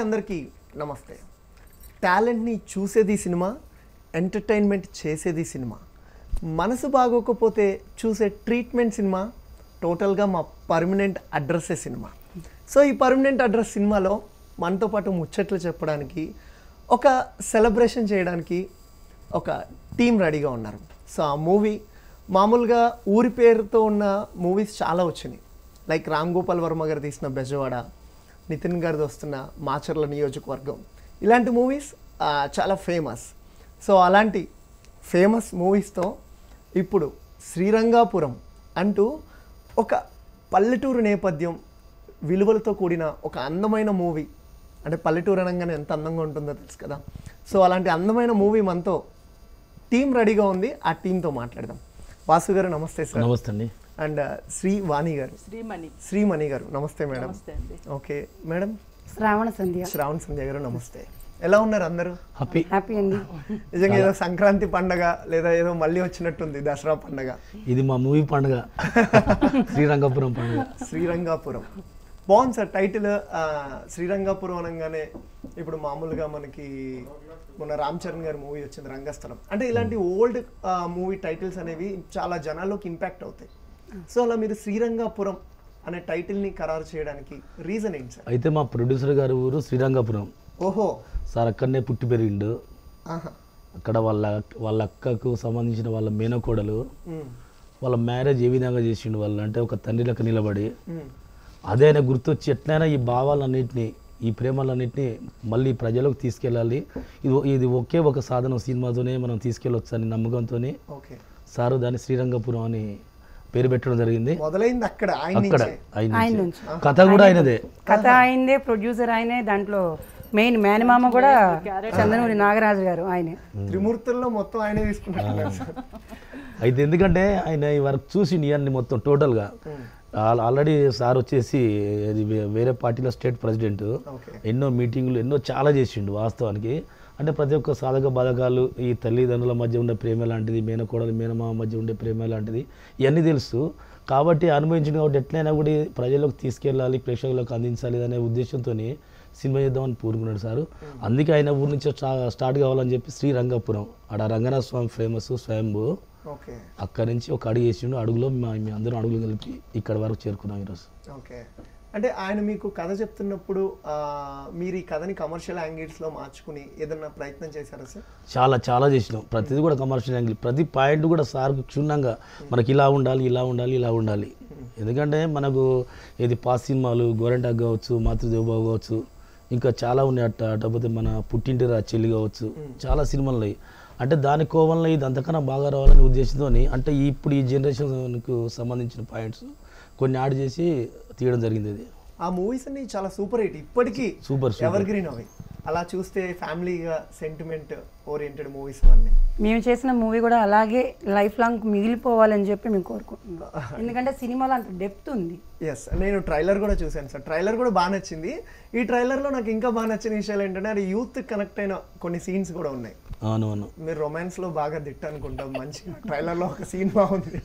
అందరికీ నమస్తే టాలెంట్ని చూసేది సినిమా ఎంటర్టైన్మెంట్ చేసేది సినిమా మనసు బాగోకపోతే చూసే ట్రీట్మెంట్ సినిమా టోటల్గా మా పర్మనెంట్ అడ్రస్సే సినిమా సో ఈ పర్మనెంట్ అడ్రస్ సినిమాలో మనతో పాటు ముచ్చట్లు చెప్పడానికి ఒక సెలబ్రేషన్ చేయడానికి ఒక టీం రెడీగా ఉన్నారు సో ఆ మూవీ మామూలుగా ఊరి పేరుతో ఉన్న మూవీస్ చాలా వచ్చినాయి లైక్ రామ్ గోపాల్ వర్మ గారు తీసిన బెజవాడ నితిన్ గారిది వస్తున్న మాచర్ల నియోజకవర్గం ఇలాంటి మూవీస్ చాలా ఫేమస్ సో అలాంటి ఫేమస్ మూవీస్తో ఇప్పుడు శ్రీరంగాపురం అంటూ ఒక పల్లెటూరు నేపథ్యం విలువలతో కూడిన ఒక అందమైన మూవీ అంటే పల్లెటూరు అనగానే ఎంత అందంగా ఉంటుందో తెలుసు కదా సో అలాంటి అందమైన మూవీ మనతో టీం రెడీగా ఉంది ఆ టీంతో మాట్లాడదాం వాసు గారు నమస్తే సార్ నమస్తే అండి అండ్ శ్రీ వాణి గారు శ్రీమణి శ్రీమణి గారు నమస్తే మేడం నమస్తే అండి ఓకే మేడం శ్రావణ సంధ్య శ్రావణ్ సంధ్య గారు నమస్తే ఎలా ఉన్నారు అందరూ హ్యాపీ హ్యాపీ అండి నిజంగా ఏదో సంక్రాంతి పండగ లేదా ఏదో మళ్ళీ వచ్చినట్టుంది దసరా పండగ ఇది మా మూవీ పండుగ శ్రీరంగపురం పండుగ శ్రీరంగాపురం బాగుంది సార్ టైటిల్ ఆ, శ్రీరంగాపురం అనగానే ఇప్పుడు మామూలుగా మనకి మొన్న రామ్ చరణ్ గారి మూవీ వచ్చింది రంగస్థలం అంటే ఇలాంటి ఓల్డ్ మూవీ టైటిల్స్ అనేవి చాలా జనాల్లోకి ఇంపాక్ట్ అవుతాయి సో అలా మీరు శ్రీరంగాపురం అనే టైటిల్ని ఖరారు చేయడానికి రీజన్ ఏంటి సార్ అయితే మా ప్రొడ్యూసర్ గారి ఊరు శ్రీరంగపురం ఓహో సార్ అక్కడనే పుట్టి పెరిగిండు ఆహా అక్కడ వాళ్ళ వాళ్ళ అక్కకు సంబంధించిన వాళ్ళ మేనకోడలు ఉమ్, వాళ్ళ మ్యారేజ్ ఏ విధంగా చేసిండు వాళ్ళు అంటే ఒక తండ్రి లెక్క నిలబడి ఉమ్, అదే ఆయన గుర్తొచ్చి ఎట్లయినా ఈ భావాలన్నింటినీ ఈ ప్రేమలన్నింటినీ మళ్ళీ ప్రజలకు తీసుకెళ్ళాలి ఇది ఇది ఒకే ఒక సాధనం సినిమాతోనే మనం తీసుకెళ్ళొచ్చు అని నమ్మకంతో ఓకే సారు దాన్ని శ్రీరంగపురం అని పేరు పెట్టడం జరిగింది మొదలైంది అక్కడ ఆయన అక్కడ నుంచే ఆయన ఆయన నుంచి. నుంచి కథ కూడా ఆయనదే కథ అయిందే ప్రొడ్యూసర్ ఆయనే దాంట్లో మెయిన్ మేనమామ కూడా చందనూరి నాగరాజు గారు ఆయనే త్రిమూర్తుల్లో మొత్తం ఆయనే తీసుకుంటున్నారు సార్ అయితే ఎందుకంటే ఆయన ఈ వర్క్ చూసి ఇవన్నీ మొత్తం టోటల్గా ఆల్రెడీ సార్ వచ్చేసి ఇది వే- వేరే పార్టీలో స్టేట్ ప్రెసిడెంట్ ఓకే ఎన్నో మీటింగులు ఎన్నో చాలా చేసిండు వాస్తవానికి అంటే ప్రతి ఒక్క సాధక బాధకాలు ఈ తల్లిదండ్రుల మధ్య ఉండే ప్రేమ లాంటిది మేనకోడలు మేనమామ మధ్య ఉండే ప్రేమ లాంటిది ఇవన్నీ తెలుసు కాబట్టి అనుభవించింది కాబట్టి ఎట్లయినా కూడా ఈ ప్రజలకు తీసుకెళ్ళాలి ప్రేక్షకులకు అందించాలి అనే ఉద్దేశంతో సినిమా చేద్దామని పూనుకున్నాడు సారు అందుకే ఆయన ఊరి నుంచి స్టా- స్టార్ట్ కావాలని చెప్పి శ్రీరంగపురం ఆడ రంగనాథ స్వామి ఫేమస్ స్వయంభూ ఓకే అక్కడి నుంచి ఒక అడుగు వేసిండు అడుగులో మా మీ అందరం అడుగులు కలిపి ఇక్కడ వరకు చేరుకున్నాం ఈరోజు ఓకే అంటే ఆయన మీకు కథ చెప్తున్నప్పుడు ఆ, మీరు ఈ కథని కమర్షియల్ యాంగిల్స్లో మార్చుకుని ఏదన్నా ప్రయత్నం చేశారా సార్ చాలా చాలా చేసినాం ప్రతిదీ కూడా కమర్షియల్ యాంగిల్ ప్రతి పాయింట్ కూడా సార్ క్షుణ్ణంగా మనకి ఇలా ఉండాలి ఇలా ఉండాలి ఇలా ఉండాలి ఎందుకంటే మనకు ఇది పాస్ సినిమాలు గోరెంటాక్ కావచ్చు మాతృదేవబాబు కావచ్చు ఇంకా చాలా ఉన్నాయి అట్ట అట్టపోతే మన పుట్టింటి రా చెల్లి కావచ్చు చాలా సినిమాలు ఉన్నాయి అంటే దాని కోవంలో ఇది అంతకన్నా బాగా రావాలనే ఉద్దేశంతో అంటే ఇప్పుడు ఈ జనరేషన్కు సంబంధించిన పాయింట్స్ కొన్ని యాడ్ చేసి తీయడం జరిగింది ఇది ఆ మూవీస్ అన్ని చాలా సూపర్ హిట్ ఇప్పటికీ సూపర్ ఎవర్ గ్రీన్ అవి అలా చూస్తే ఫ్యామిలీగా సెంటిమెంట్ ఓరియంటెడ్ మూవీస్ అన్నీ మేము చేసిన మూవీ కూడా అలాగే లైఫ్ లాంగ్ మిగిలిపోవాలని చెప్పి మేము కోరుకుంటున్నాం ఎందుకంటే సినిమాలో అంత డెప్త్ ఉంది ఎస్ నేను ట్రైలర్ కూడా చూశాను సార్ ట్రైలర్ కూడా బాగా నచ్చింది ఈ ట్రైలర్లో నాకు ఇంకా బాగా నచ్చిన విషయాలు ఏంటంటే అది యూత్ కనెక్ట్ అయిన కొన్ని సీన్స్ కూడా ఉన్నాయి అవునవును మీరు రొమాన్స్లో బాగా దిట్ట అనుకుంటాం మంచి ట్రైలర్లో ఒక సీన్ బాగుంది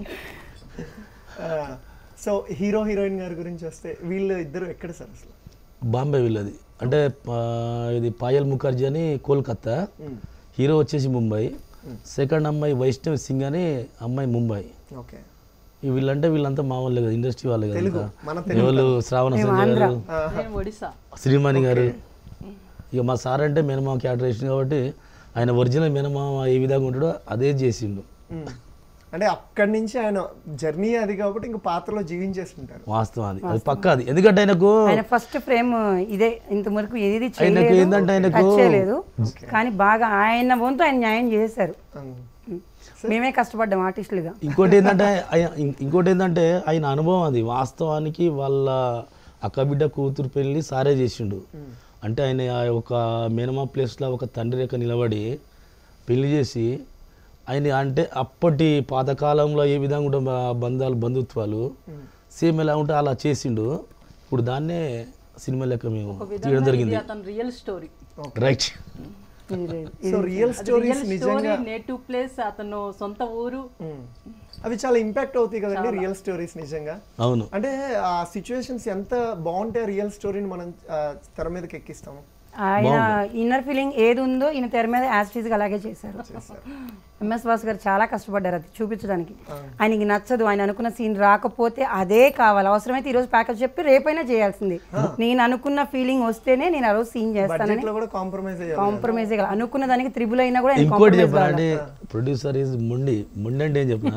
సో హీరో హీరోయిన్ గారి గురించి వస్తే వీళ్ళు ఇద్దరు ఎక్కడ సార్ అసలు బాంబే వీళ్ళది అంటే ఆ, ఇది పాయల్ ముఖర్జీ అని కోల్కత్తా హీరో వచ్చేసి ముంబై సెకండ్ అమ్మాయి వైష్ణవి సింగ్ అని అమ్మాయి ముంబై ఓకే ఈ వీళ్ళంటే వీళ్ళంతా మా వాళ్ళే కదా ఇండస్ట్రీ వాళ్ళే కదా తెలుగు, ఇంకా. మన ఎవరు శ్రావణ సంజయ్ గారు నేను ఒడిశా శ్రీమణి గారు ఇక మా సార్ అంటే మేనమామ క్యారెక్టర్ వేసింది కాబట్టి ఆయన ఒరిజినల్ మేనమామ ఏ విధంగా ఉంటాడో అదే చేసిండు అంటే అక్కడి నుంచి ఆయన జర్నీ అది కాబట్టి ఇంకా పాత్రలో జీవించేస్తుంటారు వాస్తవం అది అది పక్కా అది ఎందుకంటే ఆయనకు ఆయన ఫస్ట్ ఫ్రేమ్ ఇదే ఇంతవరకు ఏది ఆయనకు చేయలేదు ఏంటంటే ఆయనకు టచ్ చేయలేదు కానీ బాగా ఆయన వంతు ఆయన న్యాయం చేశారు ఉమ్. మేమే కష్టపడ్డాం ఆర్టిస్టులుగా ఇంకోటి ఏంటంటే ఆయన- ఇం- ఇంకోటి ఏంటంటే ఆయన అనుభవం అది వాస్తవానికి వాళ్ళ అక్క బిడ్డ కూతురు పెళ్ళి సారే చేసిండు అంటే ఆయన ఆ ఒక మేనమా ప్లేస్లో ఒక తండ్రి రేఖ నిలబడి పెళ్లి చేసి ఆయన అంటే అప్పటి పాతకాలంలో ఏ విధంగా ఉండే బ- బంధాలు బంధుత్వాలు సేమ్ ఎలా ఉంటే అలా చేసిండు ఇప్పుడు దాన్నే సినిమా లెక్క మేము తీయడం జరిగింది అతను రియల్ స్టోరీ రైట్ ఇది- సో రియల్ అది stories real story native place అతను సొంత ఊరు అవి చాలా ఇంపాక్ట్ అవుతాయి కదండి రియల్ స్టోరీస్ నిజంగా అవును అంటే ఆ సిచ్యువేషన్స్ ఎంత బాగుంటే రియల్ స్టోరీని మనం ఆ, తెర మీదకి ఎక్కిస్తాము ఆయన ఇన్నర్ ఫీలింగ్ ఏది ఉందో ఈయన తెర మీద యాస్టీజ్ అలాగే చేశారు ఎంఎస్ వాసు గారు చాలా కష్టపడ్డారు అది చూపించడానికి ఆయనకి నచ్చదు ఆయన అనుకున్న సీన్ రాకపోతే అదే కావాలి అవసరమైతే ఈ రోజు ప్యాకేజ్ చెప్పి రేపైనా చేయాల్సింది నేను అనుకున్న ఫీలింగ్ వస్తేనే నేను ఆ రోజు సీన్ చేస్తానని బడ్జెట్ లో కూడా కాంప్రమైజ్ అయ్యారు కాంప్రమైజ్ అనుకున్న దానికి త్రిబుల్ అయినా కూడా ఆయన ఇంకోటి compromise చెప్పాను కావాలి. అంటే ప్రొడ్యూసర్ ఈజ్ ముండి ముండి అంటే ఏం చెప్పిన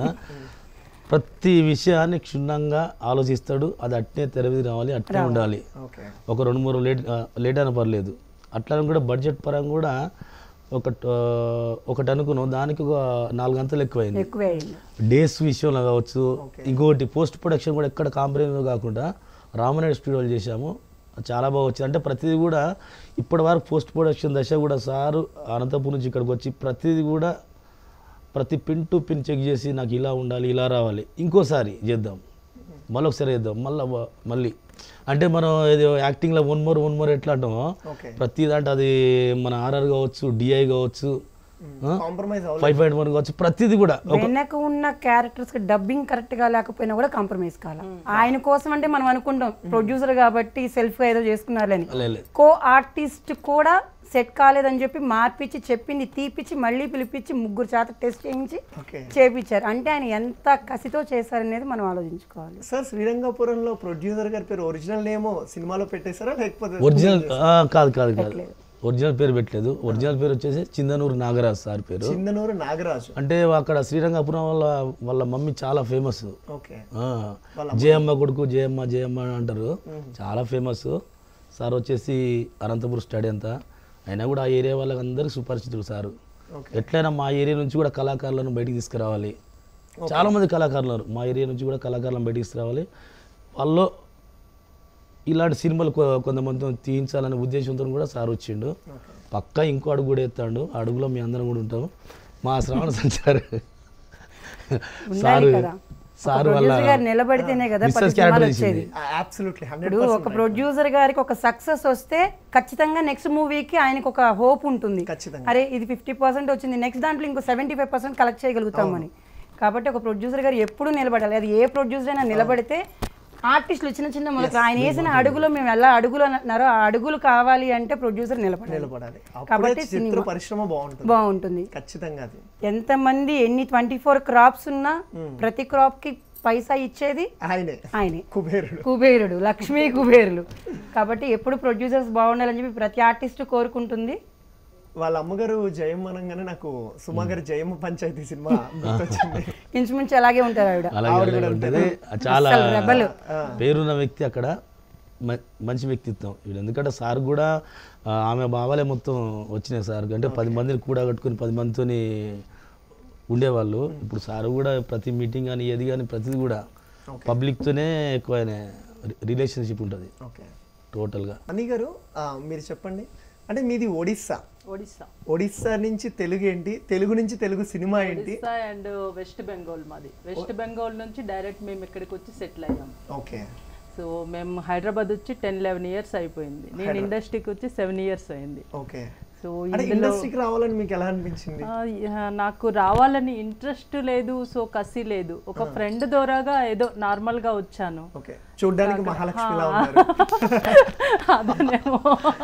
ప్రతి విషయాన్ని క్షుణ్ణంగా ఆలోచిస్తాడు అది అట్నే తెర మీద రావాలి అట్నే ఉండాలి ఓకే ఒక రెండు మూడు లేట్ ఆ, లేట్ అయినా పర్లేదు అట్లా కూడా బడ్జెట్ పరంగా కూడా ఒక ఆ, ఒకటి అనుకున్నాం దానికి ఒక నాలుగు గంటలు ఎక్కువైంది ఎక్కువే అయింది డేస్ విషయంలో కావచ్చు ఇంకోటి పోస్ట్ ప్రొడక్షన్ కూడా ఎక్కడ కాంప్రమైజ్ కాకుండా రామనాయుడు స్టూడియోలు చేశాము చాలా బాగా వచ్చింది అంటే ప్రతిదీ కూడా ఇప్పటి వరకు పోస్ట్ ప్రొడక్షన్ దశ కూడా సారు అనంతపురం నుంచి ఇక్కడికి వచ్చి ప్రతిదీ కూడా ప్రతి పిన్ టు పిన్ చెక్ చేసి నాకు ఇలా ఉండాలి ఇలా రావాలి ఇంకోసారి చేద్దాం మళ్ళీ ఒకసారి చేద్దాం మళ్ళీ మళ్ళీ అంటే మనం ఏదో యాక్టింగ్లో వన్ మోర్ వన్ మోర్ ఎట్లా అంటామో ఓకే ప్రతి దాంట్లో అది మన ఆర్ఆర్ కావచ్చు డిఐ కావచ్చు కాంప్రమైజ్ అవ్వలేదు ఫైవ్ పాయింట్ వన్ కావచ్చు ప్రతిదీ కూడా వెనక ఉన్న క్యారెక్టర్స్ కి డబ్బింగ్ కరెక్ట్ గా లేకపోయినా కూడా కాంప్రమైజ్ కావాలి ఆయన కోసం అంటే మనం అనుకుంటాం ప్రొడ్యూసర్ కాబట్టి సెల్ఫ్ గా ఏదో చేసుకున్నారని లేదు కో ఆర్టిస్ట్ కూడా సెట్ కాలేదని చెప్పి మార్పిచ్చి చెప్పింది తీపిచ్చి మళ్ళీ పిలిపించి ముగ్గురు చేత టెస్ట్ చేయించి ఓకే చేపించారు అంటే ఆయన ఎంత కసితో చేశారనేది మనం ఆలోచించుకోవాలి సార్ శ్రీరంగపురంలో ప్రొడ్యూసర్ గారి పేరు ఒరిజినల్ నేమో సినిమాలో పెట్టేశారా లేకపోతే ఒరిజినల్ ఆ, కాదు కాదు కాదు ఒరిజినల్ పేరు పెట్టలేదు ఒరిజినల్ పేరు వచ్చేసి చిందనూరు నాగరాజ్ సార్ పేరు చిందనూరు నాగరాజు అంటే అక్కడ శ్రీరంగపురం వాళ్ళ వాళ్ళ మమ్మీ చాలా ఫేమస్ ఓకే జయమ్మ కొడుకు జయమ్మ జయమ్మ అని అంటారు చాలా ఫేమస్ సార్ వచ్చేసి అనంతపురం స్టడీ అంతా అయినా కూడా ఆ ఏరియా వాళ్ళకి అందరికి సుపరిచితుడు సారు ఓకే ఎట్లయినా మా ఏరియా నుంచి కూడా కళాకారులను బయటికి తీసుకురావాలి చాలా మంది కళాకారులు ఉన్నారు మా ఏరియా నుంచి కూడా కళాకారులను బయటికి తీసుకురావాలి వాళ్ళు ఇలాంటి సినిమాలు కొ- కొంతమంది తీయించాలనే ఉద్దేశంతో కూడా సార్ వచ్చిండు పక్కా ఇంకో అడుగు కూడా ఎత్తాడు ఆ అడుగులో మీ అందరం కూడా ఉంటాం మా శ్రావణ సంచార్ సారు కదా. సారు వాళ్ళ ప్రొడ్యూసర్ గారు నిలబడితేనే కదా మిస్సెస్ పది క్యారెక్టర్ సినిమాలు వచ్చేది తీసింది అబ్సల్యూట్లీ హండ్రెడ్ ఇప్పుడు ఒక ప్రొడ్యూసర్ గారికి ఒక సక్సెస్ వస్తే ఖచ్చితంగా నెక్స్ట్ మూవీకి ఆయనకు ఒక హోప్ ఉంటుంది ఖచ్చితంగా. అరే ఇది ఫిఫ్టీ పర్సెంట్ వచ్చింది నెక్స్ట్ దాంట్లో ఇంకో సెవెంటీ ఫైవ్ పర్సెంట్ కలెక్ట్ చేయగలుగుతామని కాబట్టి ఒక ప్రొడ్యూసర్ గారు ఎప్పుడు నిలబడాలి అది ఏ ప్రొడ్యూసర్ అయినా నిలబడితే ఆర్టిస్టులు చిన్న చిన్న మొదలు ఆయన వేసిన అడుగులో మేము ఎలా అడుగులు అన్నారో ఆ అడుగులు కావాలి అంటే ప్రొడ్యూసర్ నిలబడాలి నిలబడాలి అప్పుడే కాబట్టి చిత్ర పరిశ్రమ బాగుంటుంది బాగుంటుంది ఖచ్చితంగా అది ఎంతమంది ఎన్ని ట్వంటీ ఫోర్ క్రాప్స్ ఉన్నా ప్రతి క్రాప్ కి పైసా ఇచ్చేది ఆయనే ఆయనే కుబేరుడు కుబేరుడు లక్ష్మీ కుబేరులు కాబట్టి ఎప్పుడు ప్రొడ్యూసర్స్ బాగుండాలని చెప్పి ప్రతి ఆర్టిస్ట్ కోరుకుంటుంది వాళ్ళ అమ్మగారు జయమ్మ అనగానే నాకు సుమా గారి జయమ్మ పంచాయతీ సినిమా గుర్తొచ్చింది ఇంచుమించు అలాగే ఉంటారు ఆవిడ అలాగే అలాగే ఉంటుంది చాలా అస్సలు రెబల్. పేరున్న వ్యక్తి అక్కడ మ- మంచి వ్యక్తిత్వం ఇప్పుడు ఎందుకంటే సార్ కూడా ఆ, ఆమె భావాలే మొత్తం వచ్చినాయి సార్ అంటే పది మందిని కూడా కట్టుకొని పది మందితోని ఉండేవాళ్ళు ఇప్పుడు సార్ కూడా ప్రతి మీటింగ్ కానీ ఏది కానీ ప్రతిది కూడా పబ్లిక్తోనే ఎక్కువ రిలేషన్షిప్ ఉంటుంది ఓకే టోటల్గా అనీ గారు ఆ, మీరు చెప్పండి అంటే మీది ఒడిస్సా ఒడిస్సా ఒడిస్సా నుంచి తెలుగు ఏంటి తెలుగు నుంచి తెలుగు సినిమా ఏంటి ఒడిస్సా అండ్ వెస్ట్ బెంగాల్ మాది వెస్ట్ బెంగాల్ నుంచి డైరెక్ట్ మేము ఇక్కడికి వచ్చి సెటిల్ అయ్యాం ఓకే సో మేము హైదరాబాద్ వచ్చి టెన్ లెవెన్ ఇయర్స్ అయిపోయింది నేను ఇండస్ట్రీకి వచ్చి సెవెన్ ఇయర్స్ అయింది ఓకే సో అంటే ఇందులో ఇండస్ట్రీకి రావాలని మీకు ఎలా అనిపించింది ఆ, యా, నాకు రావాలని ఇంట్రెస్ట్ లేదు సో కసి లేదు ఒక ఫ్రెండ్ ద్వారాగా ఏదో నార్మల్ గా వచ్చాను ఓకే చూడ్డానికి మహాలక్ష్మిలా ఉన్నారు అదేనేమో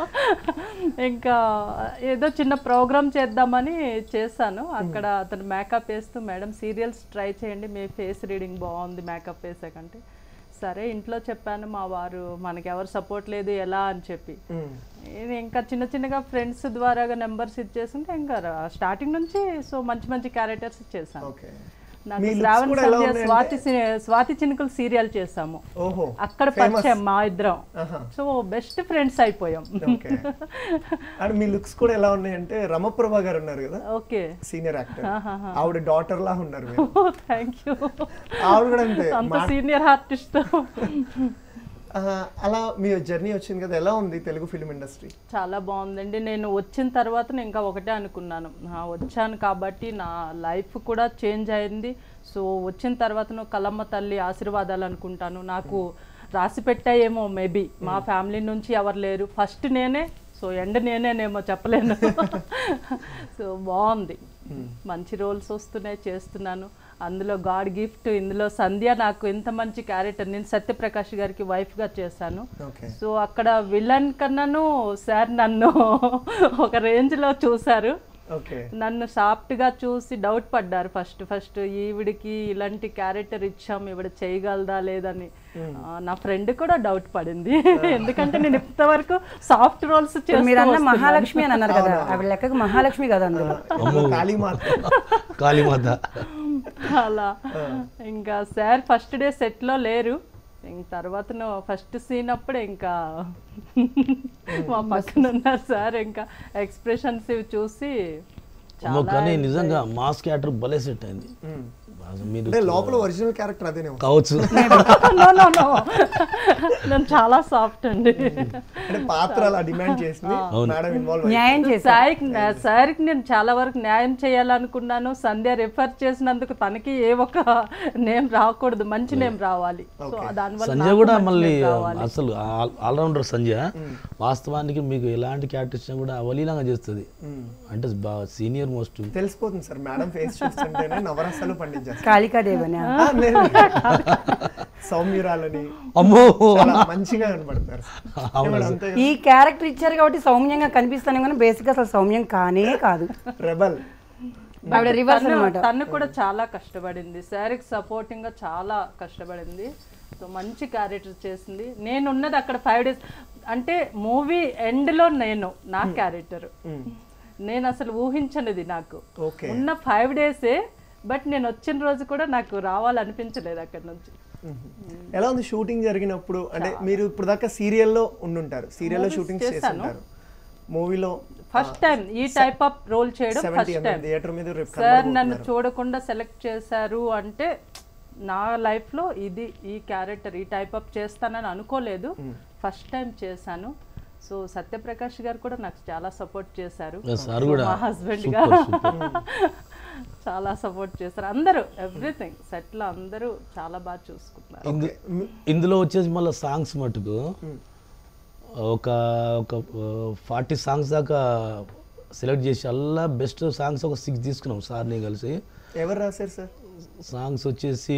ఇంకా ఏదో చిన్న ప్రోగ్రామ్ చేద్దామని చేశాను అక్కడ అతను మేకప్ వేస్తూ మేడం సీరియల్స్ ట్రై చేయండి మీ ఫేస్ రీడింగ్ బాగుంది మేకప్ వేసాకంటే సరే ఇంట్లో చెప్పాను మా వారు మనకి ఎవరు సపోర్ట్ లేదు ఎలా అని చెప్పి మ్మ్. నేను ఇంకా చిన్న చిన్నగా ఫ్రెండ్స్ ద్వారాగా నెంబర్స్ ఇచ్చేస్తుంటే ఇంకా స్టార్టింగ్ నుంచి సో మంచి మంచి క్యారెక్టర్స్ చేశాను ఓకే నాకు మీ looks శ్రావణ కూడా ఎలా సంధ్య ఉన్నాయంటే- స్వాతి సి- స్వాతి చినుకులు సీరియల్ చేసాము ఓహో అక్కడ పరిచయం మా ఇద్దరం ఆహా. సో బెస్ట్ ఫ్రెండ్స్ అయిపోయాం ఓకే అండ్ మీ లుక్స్ కూడా ఎలా ఉన్నాయంటే రమప్రభ గారు ఉన్నారు కదా ఓకే సీనియర్ యాక్టర్ ఆవిడ డాటర్ లా ఉన్నారు మీరు థ్యాంక్ యూ ఆవిడ కూడా అంతే అంత సీనియర్ ఆర్టిస్ట్ ఆ, అలా మీ జర్నీ వచ్చింది కదా ఎలా ఉంది తెలుగు ఫిల్మ్ ఇండస్ట్రీ చాలా బాగుందండి నేను వచ్చిన తర్వాత నేను ఇంకా ఒకటే అనుకున్నాను ఆ, వచ్చాను కాబట్టి నా లైఫ్ కూడా చేంజ్ అయింది సో వచ్చిన తర్వాత నువ్వు కలమ్మ తల్లి ఆశీర్వాదాలు అనుకుంటాను నాకు రాసి పెట్టాయేమో మేబీ మా ఫ్యామిలీ నుంచి ఎవరు లేరు ఫస్ట్ నేనే సో ఎండ్ నేనేనేమో చెప్పలేను సో బాగుంది మంచి రోల్స్ వస్తున్నాయి చేస్తున్నాను అందులో గాడ్ గిఫ్ట్ ఇందులో సంధ్య నాకు ఎంత మంచి క్యారెక్టర్ నేను సత్యప్రకాష్ గారికి వైఫ్గా చేశాను ఓకే సో అక్కడ విలన్ కన్నాను సార్ నన్ను ఒక రేంజ్లో చూశారు ఓకే నన్ను సాఫ్ట్గా చూసి డౌట్ పడ్డారు ఫస్ట్ ఫస్ట్ ఈవిడికి ఇలాంటి క్యారెక్టర్ ఇచ్చాం ఈవిడ చేయగలదా లేదని ఆ, నా ఫ్రెండ్ కూడా డౌట్ పడింది ఎందుకంటే నేను ఇంతవరకు సాఫ్ట్ రోల్స్ ఇప్పుడు మీరు అన్న మహాలక్ష్మి అని అన్నారు కదా ఆవిడ లెక్కకు మహాలక్ష్మి కదా అందులో అందులో కాళీమాత కాళీమాత అలా ఇంకా సార్ ఫస్ట్ డే సెట్లో లేరు ఇంక తర్వాత ఫస్ట్ సీన్ అప్పుడే ఇంకా మా పక్కన ఉన్నారు సార్ ఇంకా ఎక్స్ప్రెషన్స్ ఇవి చూసి అమ్మో, కానీ నిజంగా మాస్ క్యారెక్టర్ భలే సెట్ అయింది అసలు మీరు అంటే లోపల ఒరిజినల్ క్యారెక్టర్ అదేనేమో కావచ్చు నో నో నో నేను చాలా సాఫ్ట్ అండి అంటే పాత్ర అలా డిమాండ్ చేసింది మేడం ఇన్వాల్వ్ న్యాయం చేశారు సార్కి సార్కి నేను చాలా వరకు న్యాయం చేయాలనుకున్నాను సంధ్య రిఫర్ చేసినందుకు తనకి ఏ ఒక నేమ్ రాకూడదు మంచి నేమ్ రావాలి సో దానివల్ల సంజయ్ నాకు కూడా మంచి మళ్ళీ name రావాలి. అసలు ఆల్రౌండర్ సంజయ్ వాస్తవానికి మీకు ఎలాంటి క్యారెక్టర్ ఇచ్చినా కూడా అవలీలంగా చేస్తుంది అంటే బాగా సీనియర్ మోస్ట్ తెలిసిపోతుంది సార్ మేడం ఫేస్ చూస్తుంటేనే నవరసాలు పండించేస్తారు కాళికాదేవి అని ఆ, లేదు. సౌమ్యురాలని అమ్మో చాలా మంచిగా కనపడతారు ఏమన్నా అంతే ఈ క్యారెక్టర్ ఇచ్చారు కాబట్టి సౌమ్యంగా కనిపిస్తాను కానీ బేసిక్ అసలు సౌమ్యం కానే కాదు రెబల్ ఆవిడ రివర్స్ తను- అనమాట తను కూడా చాలా కష్టపడింది శారీకి సపోర్టింగ్ గా చాలా కష్టపడింది సో మంచి క్యారెక్టర్ చేసింది నేను ఉన్నది అక్కడ ఫైవ్ డేస్ అంటే మూవీ ఎండ్ లో నేను నా క్యారెక్టర్ నేను అసలు ఊహించనిది నాకు ఓకే ఉన్న ఫైవ్ డేసే బట్ నేను వచ్చిన రోజు కూడా నాకు రావాలనిపించలేదు అక్కడ నుంచి ఎలా ఉంది షూటింగ్ జరిగినప్పుడు అంటే మీరు ఇప్పుడు దాకా సీరియల్లో ఉండుంటారు సీరియల్లో షూటింగ్ చేస్తుంటారు మూవీలో ఫస్ట్ టైం ఈ టైప్ ఆఫ్ రోల్ చేయడం సెవెంటీ ఫస్ట్ టైం థియేటర్ మీద రేపు సార్ నన్ను చూడకుండా సెలెక్ట్ చేశారు అంటే నా లైఫ్లో ఇది ఈ క్యారెక్టర్ ఈ టైప్ ఆఫ్ చేస్తానని అనుకోలేదు ఫస్ట్ టైం చేశాను సో సత్యప్రకాష్ గారు కూడా నాకు చాలా సపోర్ట్ చేశారు సార్ కూడా మా హస్బెండ్ గా చాలా సపోర్ట్ చేశారు అందరూ ఎవ్రీథింగ్ సెట్లో అందరూ చాలా బాగా చూసుకున్నారు ఇందు- ఇందులో వచ్చేసి మళ్ళీ సాంగ్స్ మటుకు ఒక ఒక ఫార్టీ సాంగ్స్ దాకా సెలెక్ట్ చేసి అల్లా బెస్ట్ సాంగ్స్ ఒక సిక్స్ తీసుకున్నాం సార్ని కలిసి ఎవరు రాశారు సార్ సాంగ్స్ వచ్చేసి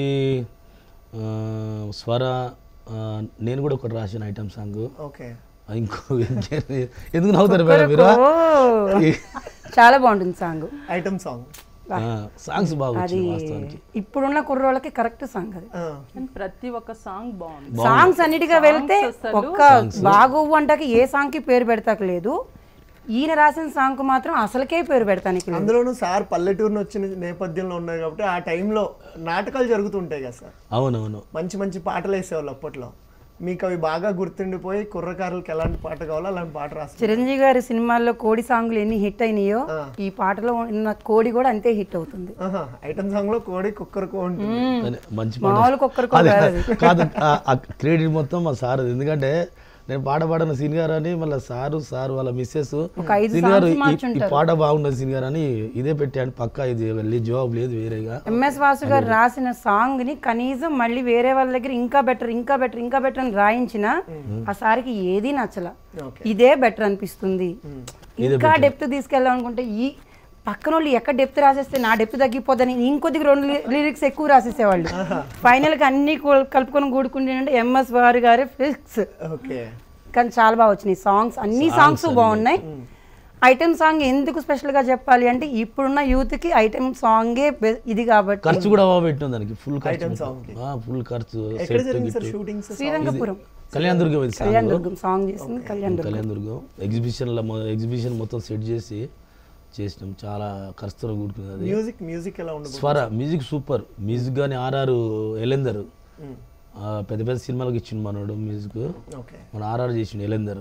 ఆ, స్వర ఆ, నేను కూడా ఒకటి రాసిన ఐటమ్ సాంగ్ ఓకే ఇంకో ఇంకే- ఎందుకు నవ్వుతారు మేడం మీరు ఓ, చాలా బాగుంటుంది సాంగ్ ఐటమ్ సాంగ్ సాంగ్స్ బాగా అది వచ్చినాయి వాస్తవానికి ఇప్పుడున్న కుర్రోళ్ళకి కరెక్ట్ సాంగ్ అది And ప్రతి ఒక్క సాంగ్ బాగుంది సాంగ్స్ అన్నిటిగా వెళ్తే అసలు ఒక్క బాగోవు అంటాకి ఏ సాంగ్ కి పేరు పెడతాక లేదు ఈయన రాసిన సాంగ్ కు మాత్రం అసలుకే పేరు పెడతానికి లేదు అందులోనూ సార్ పల్లెటూరు వచ్చిన నేపథ్యంలో ఉన్నారు కాబట్టి ఆ టైంలో నాటకాలు జరుగుతుంటాయి కదా సార్ అవునవును మంచి మంచి పాటలు వేసేవాళ్ళు అప్పట్లో మీకు అవి బాగా గుర్తుండిపోయి కుర్రకారులకు ఎలాంటి పాట కావాలో అలాంటి పాట రాస్తారు చిరంజీవి గారి సినిమాల్లో కోడి సాంగ్లు ఎన్ని హిట్ అయినాయో ఈ పాటలో ఉన్న కోడి కూడా అంతే హిట్ అవుతుంది ఐటమ్ సాంగ్ లో కోడి కుక్కర్ ఉంటుంది కానీ మంచి పాట మామూలు కుక్కర్ అది కాదు అది. కాదు ఆ క్రెడిట్ మొత్తం మా సార్ ఎందుకంటే నేను పాట పాడిన సీన్ గారు అని మళ్ళీ సారు సార్ వాళ్ళ మిస్సెస్ ఒక ఐదు సీన్ గారు songs ఈ- ఈ మార్చుంటారు. పాట బాగున్నది సీన్ గారు అని ఇదే పెట్టాను పక్కా ఇది వెళ్ళి జవాబు లేదు వేరేగా ఎంఎస్ వాసు గారు రాసిన సాంగ్ ని కనీసం మళ్ళీ వేరే వాళ్ళ దగ్గర ఇంకా బెటర్ ఇంకా బెటర్ ఇంకా బెటర్ అని రాయించిన ఆ సారికి ఏది నచ్చల Okay. ఇదే బెటర్ అనిపిస్తుంది ఇంకా డెప్త్ తీసుకెళ్ళాం అనుకుంటే ఈ పక్కన వాళ్ళు ఎక్కడ డెప్త్ రాసేస్తే నా డెప్త్ తగ్గిపోదని ఇంకొద్దిగా రెండు లిరిక్స్ ఎక్కువ రాసేసేవాళ్ళు ఫైనల్ గా అన్ని కో- కలుపుకొని కూడుకుంటే ఎంఎస్ వారు గారి ఫిక్స్ ఓకే కానీ చాలా బాగా వచ్చినాయి సాంగ్స్ అన్ని సాంగ్స్ బాగున్నాయి ఐటమ్ సాంగ్ ఎందుకు స్పెషల్ గా చెప్పాలి అంటే ఇప్పుడున్న యూత్ కి ఐటమ్ సాంగే బె- ఇది కాబట్టి ఖర్చు కూడా బాగా పెట్టినాం దానికి ఫుల్ Item ఖర్చు song కి. ఫుల్ ఖర్చు ఎక్కడ సెట్ జరిగింది సార్ గిట్టు షూటింగ్స్ శ్రీరంగపురం కళ్యాణ్ దుర్గం ఇది కళ్యాణ్ సాంగ్ దుర్గం సాంగ్ చేసింది కళ్యాణ్ దుర్గం కళ్యాణ్ దుర్గం ఎగ్జిబిషన్ ఎగ్జిబిషన్ మొత్తం సెట్ చేసి చేసినాం చాలా ఖర్చుతో కూడుకున్నది అది మ్యూజిక్ మ్యూజిక్ ఎలా ఉండదు స్వర మ్యూజిక్ సూపర్ మ్యూజిక్ కానీ ఆర్ఆర్ ఎలెందర్ ఆ, పెద్ద పెద్ద సినిమాలకు ఇచ్చిండు మనోడు మ్యూజిక్ ఓకే మన ఆర్ఆర్ చేసిండు ఎలెందర్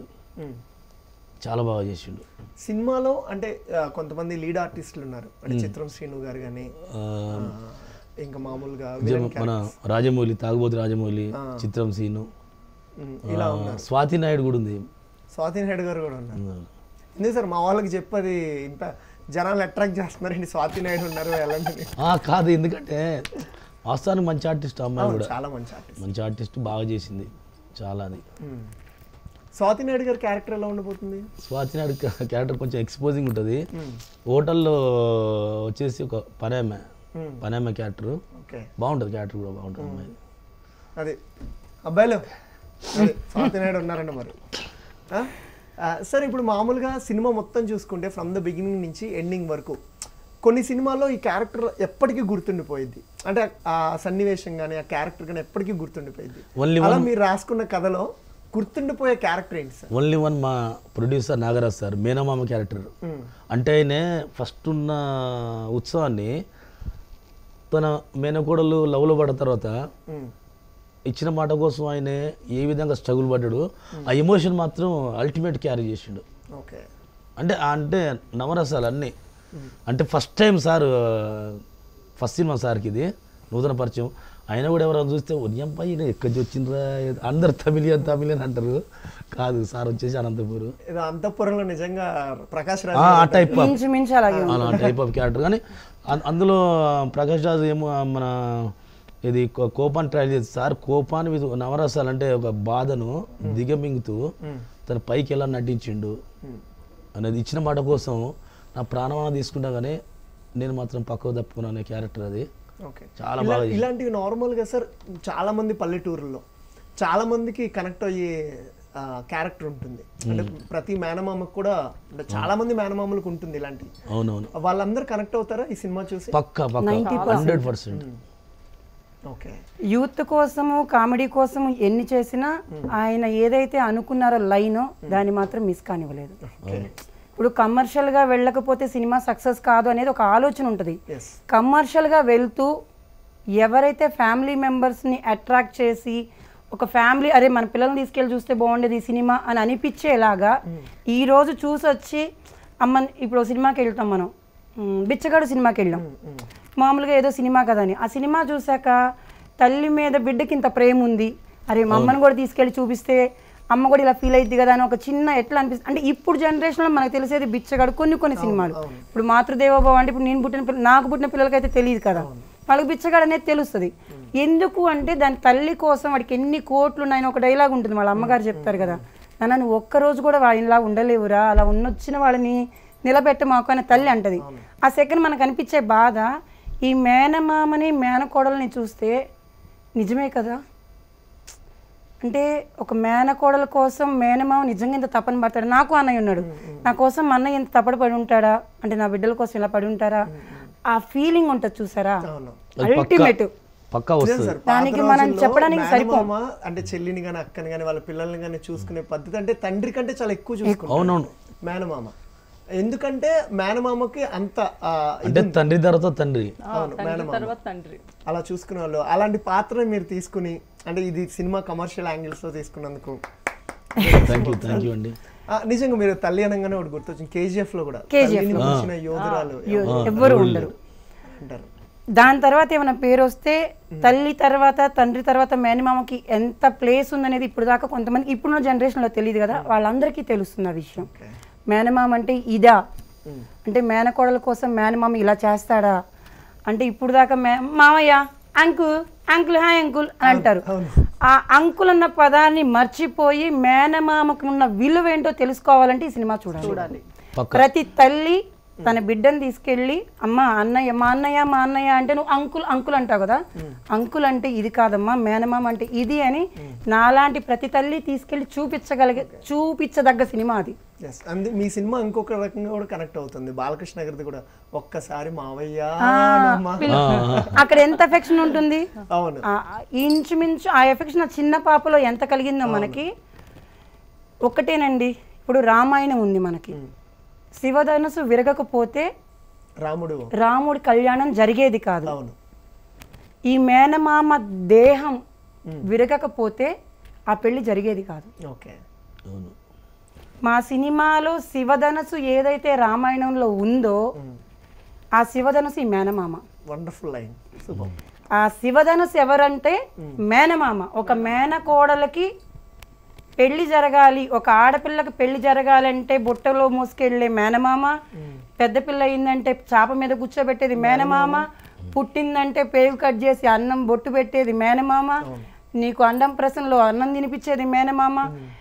చాలా బాగా చేసిండు సినిమాలో అంటే ఆ, కొంతమంది లీడ్ ఆర్టిస్టులు ఉన్నారు అంటే చిత్రం శ్రీను గారు కానీ ఆ, ఇంకా మామూలుగా జమ- villain మన రాజమౌళి తాగుబోతు రాజమౌళి చిత్రం సీను ఉమ్, ఇలా ఆ, ఉన్నారు స్వాతి నాయుడు కూడా ఉంది స్వాతి నాయుడు గారు కూడా ఉన్నారు ఎందుకు సార్ మా వాళ్ళకి చెప్పది ఇంత జనాలు అట్రాక్ట్ చేస్తున్నారండి స్వాతి నాయుడు ఉన్నారు వెళ్ళండి ఆ, కాదు ఎందుకంటే వాస్తవానికి మంచి ఆర్టిస్ట్ అమ్మాయి కూడా చాలా మంచి ఆర్టిస్ట్ మంచి ఆర్టిస్ట్ బాగా చేసింది చాలా అది స్వాతి నాయుడు గారి క్యారెక్టర్ ఎలా ఉండబోతుంది స్వాతి నాయుడు క్యారెక్టర్ కొంచెం ఎక్స్పోజింగ్ ఉంటుంది హోటల్లో వచ్చేసి ఒక పని ఆమె పనేమ్మ క్యారెక్టర్ ఓకే బాగుంటుంది క్యారెక్టర్ కూడా బాగుంటుంది అమ్మాయి అది అబ్బాయిలు అదే, స్వాతి నాయుడు ఉన్నారండి మరి ఆ? ఆ, సార్ ఇప్పుడు మామూలుగా సినిమా మొత్తం చూసుకుంటే ఫ్రమ్ ద బిగినింగ్ నుంచి ఎండింగ్ వరకు కొన్ని సినిమాల్లో ఈ క్యారెక్టర్ ఎప్పటికీ గుర్తుండిపోయింది అంటే ఆ సన్నివేశం కానీ ఆ క్యారెక్టర్ కానీ ఎప్పటికీ గుర్తుండిపోయింది Only అలా మీరు రాసుకున్న కథలో గుర్తుండిపోయే క్యారెక్టర్ ఏంటి సార్ ఓన్లీ వన్ మా ప్రొడ్యూసర్ నాగరాజ్ సార్ మేనమామ క్యారెక్టర్ అంటే ఆయనే ఫస్ట్ ఉన్న ఉత్సవాన్ని తన మేనకోడలు లవ్లో పడ్డ తర్వాత ఉమ్, ఇచ్చిన మాట కోసం ఆయన ఏ విధంగా స్ట్రగుల్ పడ్డాడు ఆ ఎమోషన్ మాత్రం అల్టిమేట్ క్యారీ చేసిండు ఓకే అంటే అంటే నవరసాలు అన్నీ అంటే first time sir first cinema సార్కి ఇది నూతన పరిచయం అయినా కూడా ఎవరైనా చూస్తే ఉదయంపై ఎక్కడి వచ్చిండ్రా అందరు తమిళియన్ తమిళియన్ అంటారు కాదు సార్ వచ్చేసి అనంతపూర్ ఇది అంతఃపురంలో నిజంగా ప్రకాష్ ఆ రాజ్ టైప్ ఆఫ్ ఇంచుమించు అలాగే ఉంది. అలా టైప్ ఆఫ్ క్యారెక్టర్ కానీ అం- అందులో ప్రకాష్ రాజు ఏమో మన ఇది కో- కోపాన్ని ట్రై చేసి సార్ కోపాన్ని విధ నవరసాలు అంటే ఒక బాధను దిగమింగుతూ తన పైకి ఎలా నటించిండు అనేది ఇచ్చిన మాట కోసం నా ప్రాణమాన తీసుకుంటా కానీ నేను మాత్రం పక్కకు తప్పుకున్నాను అనే క్యారెక్టర్ అది ఓకే చాలా ఇలా- బాగా ఇలాంటివి నార్మల్గా సార్ చాలా మంది పల్లెటూరులో చాలా మందికి కనెక్ట్ అయ్యే క్యారెక్టర్ ఉంటుంది అంటే ప్రతి మేనమామకు కూడా అంటే చాలా మంది మేనమామలకు ఉంటుంది ఇలాంటి అవునవును వాళ్ళందరూ కనెక్ట్ అవుతారా ఈ సినిమా చూసి పక్కా పక్కా హండ్రెడ్ పర్సెంట్ ఓకే యూత్ కోసము కామెడీ కోసము ఎన్ని చేసినా ఆయన ఏదైతే అనుకున్నారో లైన్ దాన్ని మాత్రం మిస్ కానివ్వలేదు ఇప్పుడు కమర్షియల్గా వెళ్ళకపోతే సినిమా సక్సెస్ కాదు అనేది ఒక ఆలోచన ఉంటుంది ఎస్ కమర్షియల్గా వెళ్తూ ఎవరైతే ఫ్యామిలీ మెంబర్స్ని అట్రాక్ట్ చేసి ఒక ఫ్యామిలీ అరే మన పిల్లల్ని తీసుకెళ్ళి చూస్తే బాగుండేది ఈ సినిమా అని అనిపించేలాగా ఈ రోజు చూసి వచ్చి అమ్మ ఇప్పుడు ఓ సినిమాకి వెళ్తాం మనం మ్, బిచ్చగాడు సినిమాకి వెళ్ళాం మామూలుగా ఏదో సినిమా కదా అని ఆ సినిమా చూసాక తల్లి మీద బిడ్డకి ఇంత ప్రేమ ఉంది అరే మా అమ్మని కూడా తీసుకెళ్ళి చూపిస్తే అమ్మ కూడా ఇలా ఫీల్ అయింది కదా అని ఒక చిన్న ఎట్లా అనిపిస్తుంది అంటే ఇప్పుడు జనరేషన్లో మనకు తెలిసేది బిచ్చగాడు కొన్ని కొన్ని సినిమాలు ఇప్పుడు మాతృదేవోభవ అంటే ఇప్పుడు నేను పుట్టిన పిల్ల నాకు పుట్టిన పిల్లలకైతే తెలియదు కదా వాళ్ళకి బిచ్చగాడు అనేది తెలుస్తుంది ఎందుకు అంటే దాని తల్లి కోసం వాడికి ఎన్ని కోట్లు ఉన్నాయని ఒక డైలాగ్ ఉంటుంది వాళ్ళ అమ్మగారు చెప్తారు కదా నాన్న నువ్వు ఒక్కరోజు కూడా వాళ్ళలా ఉండలేవురా అలా ఉన్నొచ్చిన వాళ్ళని నిలబెట్ట మాకు అనే తల్లి అంటది ఆ సెకండ్ మనకు అనిపించే బాధ ఈ మేనమామని మేనకోడల్ని చూస్తే నిజమే కదా అంటే ఒక మేనకోడల కోసం మేనమామ నిజంగా ఇంత తపన పడతాడు నాకు అన్నయ్య ఉన్నాడు నా కోసం మా అన్నయ్య ఇంత తపన పడి ఉంటాడా అంటే నా బిడ్డల కోసం ఇలా పడి ఉంటారా ఆ ఫీలింగ్ ఉంటుంది చూసారా అవును అది పక్కా అల్టిమేట్ పక్కా వస్తుంది సార్, దానికి పాత మనం రోజుల్లో చెప్పడానికి సరిపోం. మేనమామ అంటే చెల్లిని కానీ అక్కని కానీ వాళ్ళ పిల్లల్ని కానీ చూసుకునే పద్ధతి అంటే తండ్రి కంటే చాలా ఎక్కువ చూసుకుంటారు అవునవును మేనమామ ఎందుకంటే మేనమామకి అంత ఆ, అంటే తండ్రి తర్వాత తండ్రి అవును తండ్రి తర్వాత తండ్రి అలా చూసుకునే వాళ్ళు అలాంటి పాత్రని మీరు తీసుకుని అంటే ఇది సినిమా కమర్షియల్ యాంగిల్స్ లో తీసుకున్నందుకు థ్యాంక్ యూ థ్యాంక్ యూ అండి ఆ, నిజంగా మీరు తల్లి అనగానే ఒకటి గుర్తొచ్చింది కేజీఎఫ్ లో కూడా KGF తల్లిని మించిన యోధురాలు ఎవ్వరు ఉండరు అంటారు దాని తర్వాత ఏమైనా పేరు వస్తే తల్లి తర్వాత తండ్రి తర్వాత మేనమామకి ఎంత ప్లేస్ ఉందనేది ఇప్పుడు దాకా కొంతమంది ఇప్పుడున్న జనరేషన్లో తెలియదు కదా వాళ్ళందరికీ తెలుస్తుంది ఆ విషయం మేనమామ అంటే ఇదా అంటే మేనకోడల కోసం మేనమామ ఇలా చేస్తాడా అంటే ఇప్పుడు దాకా మే మామయ్య అంకుల్ అంకుల్ హాయ్ అంకుల్ అని అంటారు ఆ అంకుల్ అన్న పదాన్ని మర్చిపోయి మేనమామకు ఉన్న విలువ ఏంటో తెలుసుకోవాలంటే ఈ సినిమా చూడాలి పక్క ప్రతి తల్లి తన బిడ్డను తీసుకెళ్ళి అమ్మ అన్నయ్య మా అన్నయ్య మా అన్నయ్య అంటే నువ్వు అంకుల్ అంకుల్ అంటావు కదా అంకుల్ అంటే ఇది కాదమ్మా మేనమామ అంటే ఇది అని నాలాంటి ప్రతి తల్లి తీసుకెళ్ళి చూపించగలిగే చూపించదగ్గ సినిమా అది ఎస్ అందు మీ సినిమా ఇంకొక రకంగా కూడా కనెక్ట్ అవుతుంది బాలకృష్ణ గారిది కూడా ఒక్కసారి మావయ్య అనమ్మా. అక్కడ ఎంత ఎఫెక్షన్ ఉంటుంది అవును ఆ, ఇంచుమించు ఆ ఎఫెక్షన్ ఆ చిన్న పాపలో ఎంత కలిగిందో మనకి ఒక్కటేనండి ఇప్పుడు రామాయణం ఉంది మనకి శివధనుసు విరగకపోతే రాముడు రాముడి కళ్యాణం జరిగేది కాదు అవును ఈ మేనమామ దేహం విరగకపోతే ఆ పెళ్లి జరిగేది కాదు ఓకే అవును మా సినిమాలో శివధనసు ఏదైతే రామాయణంలో ఉందో ఆ శివధనసు ఈ మేనమామ వండర్ఫుల్ లైన్ సూపర్ ఆ శివధనసు ఎవరంటే మేనమామ ఒక మేనకోడలకి పెళ్లి జరగాలి ఒక ఆడపిల్లకి పెళ్లి జరగాలంటే బుట్టలో మోసుకెళ్ళే మేనమామ పెద్ద పిల్ల అయిందంటే చాప మీద కూర్చోబెట్టేది మేనమామ పుట్టిందంటే పేగు కట్ చేసి అన్నం బొట్టు పెట్టేది మేనమామ నీకు అండం ప్రసంలో అన్నం తినిపించేది మేనమామ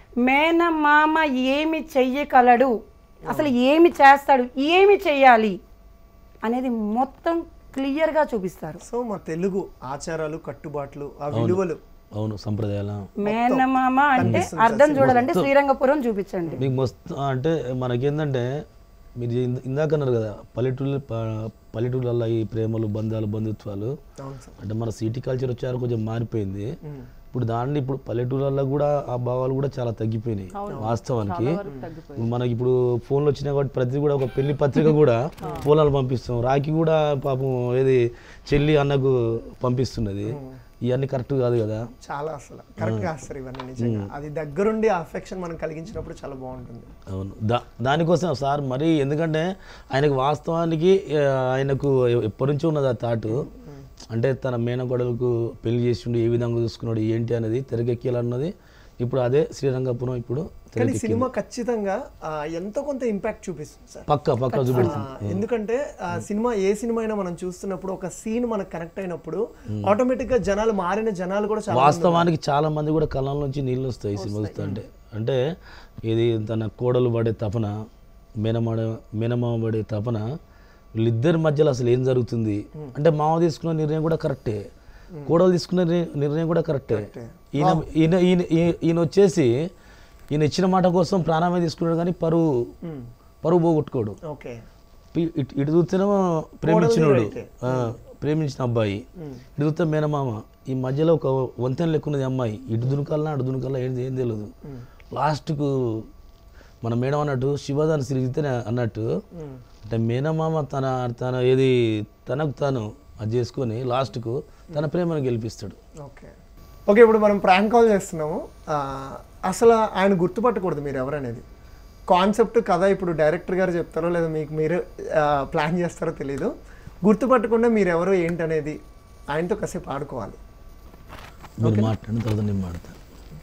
మేనమామ ఏమి చెయ్యగలడు అసలు ఏమి చేస్తాడు ఏమి చెయ్యాలి అనేది మొత్తం క్లియర్గా చూపిస్తారు సో మా తెలుగు ఆచారాలు కట్టుబాట్లు ఆ విలువలు అవును సంప్రదాయాల మేనమామ అంటే అర్థం చూడాలంటే శ్రీరంగపురం చూపించండి మీకు మస్తు అంటే మనకేందంటే మీరు ఇంద- ఇందాక అన్నారు కదా పల్లెటూళ్ళు ప- పల్లెటూళ్ళల్లో ఈ ప్రేమలు బంధాలు బంధుత్వాలు అవును సార్ అంటే మన సిటీ కల్చర్ వచ్చారు కొంచెం మారిపోయింది ఇప్పుడు దాన్ని ఇప్పుడు పల్లెటూళ్ళల్లో కూడా ఆ భావాలు కూడా చాలా తగ్గిపోయినాయి వాస్తవానికి ఇప్పుడు మనకి ఇప్పుడు ఫోన్లు వచ్చినాయి కాబట్టి ప్రతి కూడా ఒక పెళ్లి పత్రిక కూడా ఫోన్లు పంపిస్తాం రాఖీ కూడా పాపం ఏది చెల్లి అన్నకు పంపిస్తున్నది ఇవన్నీ కరెక్ట్ కాదు కదా చాలా అసలు కరెక్ట్ గా సార్ ఇవన్నీ నిజంగా అది దగ్గరుండి ఆ అఫెక్షన్ మనం కలిగించినప్పుడు చాలా బాగుంటుంది అవును దా దానికోసం సార్ మరి ఎందుకంటే ఆయనకు వాస్తవానికి ఆ, ఆయనకు ఎ- ఎప్పటి నుంచో ఉన్నది ఆ థాట్ అంటే తన మేనగొడలకు పెళ్లి చేసిండు ఏ విధంగా చూసుకున్నాడు ఏంటి అనేది తెరకెక్కాలన్నది ఇప్పుడు అదే శ్రీరంగపురం ఇప్పుడు కానీ తెరకెక్కి సినిమా ఖచ్చితంగా ఆ, ఎంతో కొంత ఇంపాక్ట్ చూపిస్తుంది సార్ పక్క పక్క చూపెడుతుంది ఆ, ఎందుకంటే ఆ సినిమా ఏ సినిమా అయినా మనం చూస్తున్నప్పుడు ఒక సీన్ మనకు కనెక్ట్ అయినప్పుడు ఆటోమేటిక్ గా జనాలు మారిన జనాలు కూడా చాలా వాస్తవానికి చాలా మంది కూడా కళ్ళ నుంచి నీళ్ళు వస్తాయి ఈ సినిమా చూస్తుంటే అంటే ఇది తన కోడలు పడే తపన మేనమాడ మేనమామ పడే తపన వీళ్ళిద్దరి మధ్యలో అసలు ఏం జరుగుతుంది అంటే మామ తీసుకున్న నిర్ణయం కూడా కరెక్టే కోడలు తీసుకున్న నిర్ణయం- నిర్ణయం కూడా కరెక్టే ఈయన ఈయన ఈయన ఈయన- ఈయన వచ్చేసి ఈయన ఇచ్చిన మాట కోసం ప్రాణమే తీసుకున్నాడు కానీ పరువు పరువు పోగొట్టుకోడు ఓకే ఇ- ఇటు ఇటు చూస్తేనేమో ప్రేమించినోడు ఆ, ప్రేమించిన అబ్బాయి ఇటు చూస్తే మేనమామ ఈ మధ్యలో ఒక వంతెన లెక్కున్నది అమ్మాయి ఇటు దునకాలనా అటు దునకాలనా ఏం ఏం తెలియదు లాస్ట్కు మన మేడం అన్నట్టు శివదాన్ని సిరిగితే అన్నట్టు అంటే మేనమామ తన తన ఏది తనకు తాను అది చేసుకొని లాస్ట్కు తన ప్రేమను గెలిపిస్తాడు ఓకే ఓకే ఇప్పుడు మనం ప్రాంక్ కాల్ చేస్తున్నాము ఆ, అసలు ఆయన గుర్తుపట్టకూడదు మీరు ఎవరనేది కాన్సెప్ట్ కథ ఇప్పుడు డైరెక్టర్ గారు చెప్తారో లేదా మీకు మీరు ప్లాన్ చేస్తారో తెలియదు గుర్తుపట్టకుండా మీరు ఎవరు ఏంటనేది ఆయనతో కాసేపు ఆడుకోవాలి మీరు మాట్లాడిన తర్వాత నేను మాట్లాడతాను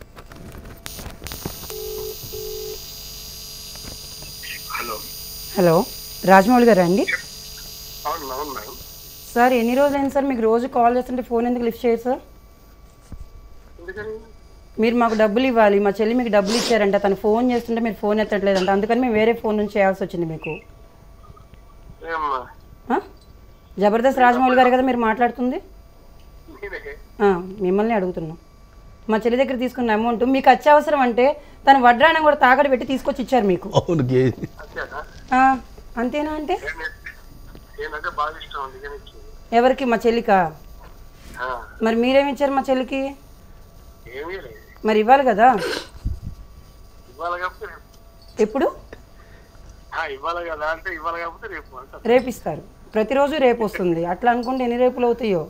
హలో హలో రాజమౌళి గారా అండి అవును అవును మేడం సార్ ఎన్ని రోజులైంది సార్ మీకు రోజు కాల్ చేస్తుంటే ఫోన్ ఎందుకు లిఫ్ట్ చేయరు సార్ ఎందుకని మీరు మాకు డబ్బులు ఇవ్వాలి మా చెల్లి మీకు డబ్బులు ఇచ్చారంట తను ఫోన్ చేస్తుంటే మీరు ఫోన్ ఎత్తట్లేదంట అందుకని మేము వేరే ఫోన్ నుంచి చేయాల్సి వచ్చింది మీకు ఏమ్మా ఆ? జబర్దస్త్ రాజమౌళి గారు కదా మీరు మాట్లాడుతుంది నేనే ఆ, మిమ్మల్ని అడుగుతున్నాం మా చెల్లి దగ్గర తీసుకున్న అమౌంట్ మీకు అత్యవసరం అంటే తను వడ్రాణం కూడా తాకడి పెట్టి తీసుకొచ్చి ఇచ్చారు మీకు అవును గే అంతేనా ఆ, అంతేనా అంటే నేను- నేనంటే బాగా ఇష్టం అందుకని ఇచ్చింది ఎవరికి మా చెల్లికా ఆ, మరి మీరేమి ఇచ్చారు మా చెల్లికి ఏమీ లేదు మరి ఇవ్వాలి కదా ఇవ్వాలి కాకపోతే రేపు ఎప్పుడు ఆ, ఇవ్వాలి కదా అంటే ఇవ్వాలి కాకపోతే రేపు అంటారు రేపు ఇస్తారు ప్రతిరోజు రేపు వస్తుంది అట్లా అనుకుంటే ఎన్ని రేపులు అవుతాయో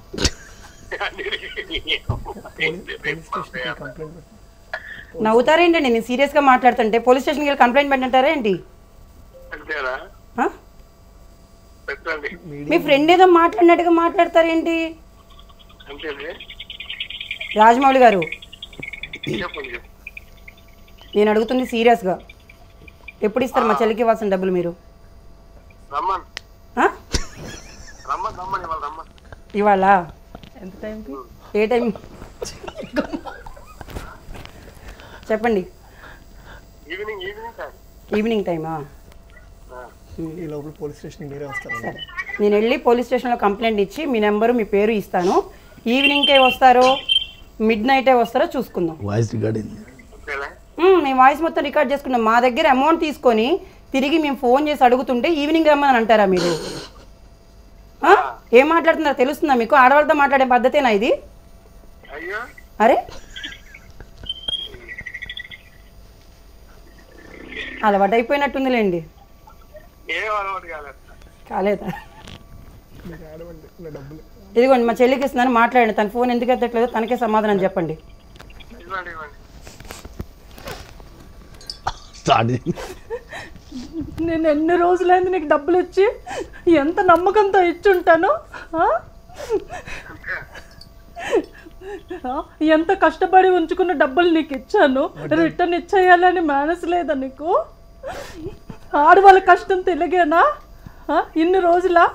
కంప్లైంట్ నవ్వుతారేంటండి నేను సీరియస్గా మాట్లాడుతుంటే పోలీస్ స్టేషన్కి వెళ్ళి కంప్లైంట్ పెట్టంటారా ఏంటి అంతేనా ఆ? పెట్టండి మీ ఫ్రెండ్ ఏదో మాట్లాడినట్టుగా మాట్లాడతారేంటి అంతేనే రాజమౌళి గారు చెప్పండి చెప్పు నేను అడుగుతుంది సీరియస్గా ఎప్పుడు ఇస్తారు మా చెల్లికి ఇవ్వాల్సిన డబ్బులు మీరు రమ్మన్ ఆ? రమ్మన్ రమ్మన్ ఇవాళ రమ్మన్ ఇవాళ ఎంత టైంకి ఏ టైం చెప్పండి ఈవినింగ్ ఈవినింగ్ టైం ఈవినింగ్ టైమా ఈ లోపల పోలీస్ స్టేషన్ మీరే వస్తారు నేను వెళ్ళి పోలీస్ స్టేషన్లో కంప్లైంట్ ఇచ్చి మీ నెంబరు మీ పేరు ఇస్తాను ఈవినింగ్కే వస్తారో మిడ్ నైటే వస్తారో చూసుకుందాం వాయిస్ రికార్డింగ్ అంతేనా మ్మ్, మేము వాయిస్ మొత్తం రికార్డ్ చేసుకున్నాం మా దగ్గర అమౌంట్ తీసుకొని తిరిగి మేము ఫోన్ చేసి అడుగుతుంటే ఈవినింగ్ రమ్మని అంటారా మీరు ఆ? ఏం మాట్లాడుతున్నారో తెలుస్తుందా మీకు ఆడవాళ్ళతో మాట్లాడే పద్ధతేనా ఇది అయ్యో అరే అలవాటు అయిపోయినట్టుందిలేండి ఏం అలవాటు కాలేదు కాలేదా ఇదిగోండి మా చెల్లికి ఇస్తున్నాను మాట్లాడండి తన ఫోన్ ఎందుకు ఎత్తట్లేదో తనకే సమాధానం చెప్పండి ఇవ్వండి ఇవ్వండి స్టార్టింగ్ నేను ఎన్ని రోజులైంది నీకు డబ్బులు ఇచ్చి ఎంత నమ్మకంతో ఇచ్చుంటాను ఆ? ఆ? ఎంత కష్టపడి ఉంచుకున్న డబ్బులు నీకు ఇచ్చాను రిటర్న్ ఇచ్చేయాలని మేనస్ లేదా నీకు ఆడవాళ్ళ కష్టం తెలిగేనా ఆ? ఇన్ని రోజులా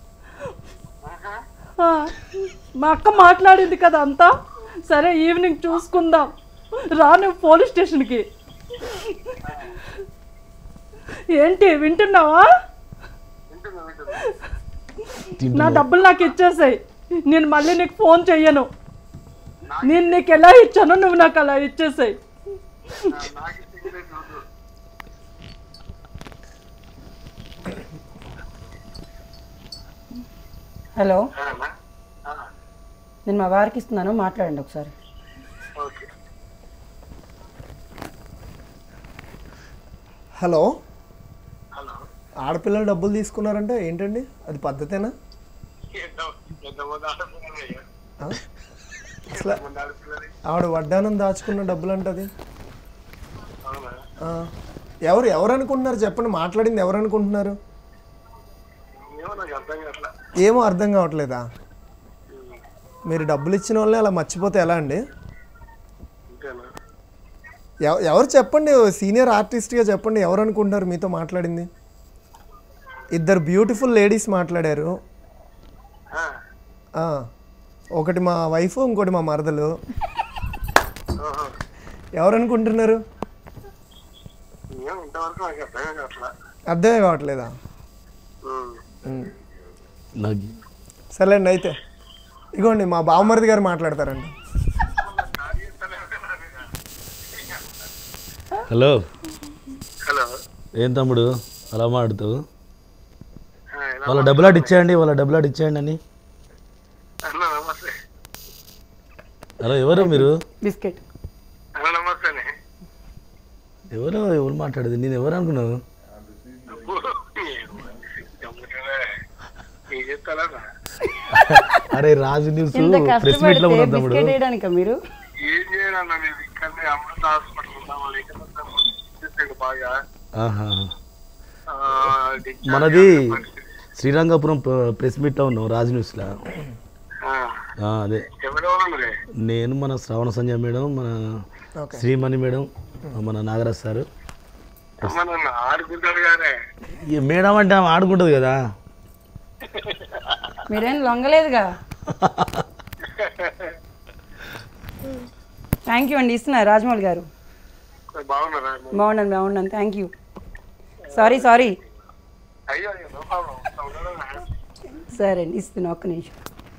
ఆ, మా అక్క మాట్లాడింది కదా అంతా సరే ఈవినింగ్ చూసుకుందాం రా నువ్వు పోలీస్ స్టేషన్కి ఏంటి వింటున్నావా వింటున్నా వింటున్నా నా డబ్బులు నాకు ఇచ్చేసాయి నేను మళ్ళీ నీకు ఫోన్ చెయ్యను నేను నీకు ఎలా ఇచ్చానో నువ్వు నాకు అలా ఇచ్చేసాయి నాకు సిగరెట్ వద్దు హలో సరేనా ఆ, నేను మా వారికి ఇస్తున్నాను మాట్లాడండి ఒకసారి ఓకే హలో హలో ఆడపిల్లలు డబ్బులు తీసుకున్నారంటే ఏంటండి అది పద్ధతేనా ఎంత ఎంతమంది ఆడపిల్లలు ఆ? అసలు ఎంతమంది ఆడపిల్లలు ఆవిడ వడ్డానం దాచుకున్న డబ్బులు అంటది అవునా ఆ. ఎవరు ఎవరు అనుకుంటున్నారు చెప్పండి మాట్లాడింది ఎవరు అనుకుంటున్నారు ఏమో నాకు అర్థం కావట్లా ఏమో అర్థం కావట్లేదా మీరు డబ్బులు ఇచ్చిన వాళ్ళే అలా మర్చిపోతే ఎలా అండి అంతేనా ఎవ- ఎవరు చెప్పండి సీనియర్ ఆర్టిస్ట్గా చెప్పండి ఎవరు అనుకుంటున్నారు మీతో మాట్లాడింది ఇద్దరు బ్యూటిఫుల్ లేడీస్ మాట్లాడారు ఆ, ఆ. ఒకటి మా వైఫ్ ఇంకోటి మా మరదలు ఓహో ఎవరు అనుకుంటున్నారు ఏమో ఇంతవరకు నాకు అర్థం కావట్లా అర్థమే కావట్లేదా ఉమ్. ఉమ్. నాకు సర్లేండి అయితే ఇగోండి మా బావమరిది గారు మాట్లాడతారండి హలో హలో ఏం తమ్ముడు అలా మాట్లాడుతావు ఆ, ఎలా వాళ్ళ డబ్బులు అటు ఇచ్చేయండి వాళ్ళ డబ్బులు అటు ఇచ్చేయండి అని అన్న నమస్తే హలో ఎవరు మీరు బిస్కెట్ అన్న నమస్తేనే ఎవరు ఎవరు మాట్లాడేది నేను ఎవరు అనుకున్నావు ఏం చెప్తారా అరే రాజు న్యూస్ ఇంత ప్రెస్ మీట్ లో కష్టపడితే ఉన్నాం తమ్ముడు బిస్కెట్ వేయడానిక మీరు ఏం చేయాలన్న మేము ఇక్కడనే అమృత హాస్పిటల్ ఉన్నాం వాళ్ళు ఇక్కడ ఉంటాం. చేసాడు బాగా ఆహా ఆ, discharge మనది అయ్యే పరిస్థితి. శ్రీరంగపురం ప్ర- ప్రెస్ మీట్ లో ఉన్నాం రాజు న్యూస్ లో ఆ, ఆ, అదే ఎవరెవరు ఉన్నది నేను మన శ్రావణ సంజయ్ మేడం మన ఓకే శ్రీమణి మేడం మన నాగరాజ్ సార్ అమ్మ నన్ను ఆడుకుంటాడు గానే ఈ మేడం అంటే ఆమె ఆడుకుంటుంది కదా మీరేం లొంగలేదుగా థ్యాంక్ యూ అండి ఇస్తున్నారు రాజమౌళి గారు బాగున్నారా బాగున్నాను బాగున్నాను థ్యాంక్ యూ సారీ సారీ అయ్యో అయ్యో నో ప్రాబ్లం సరే అండి ఇస్తున్నా ఒక్క నిమిషం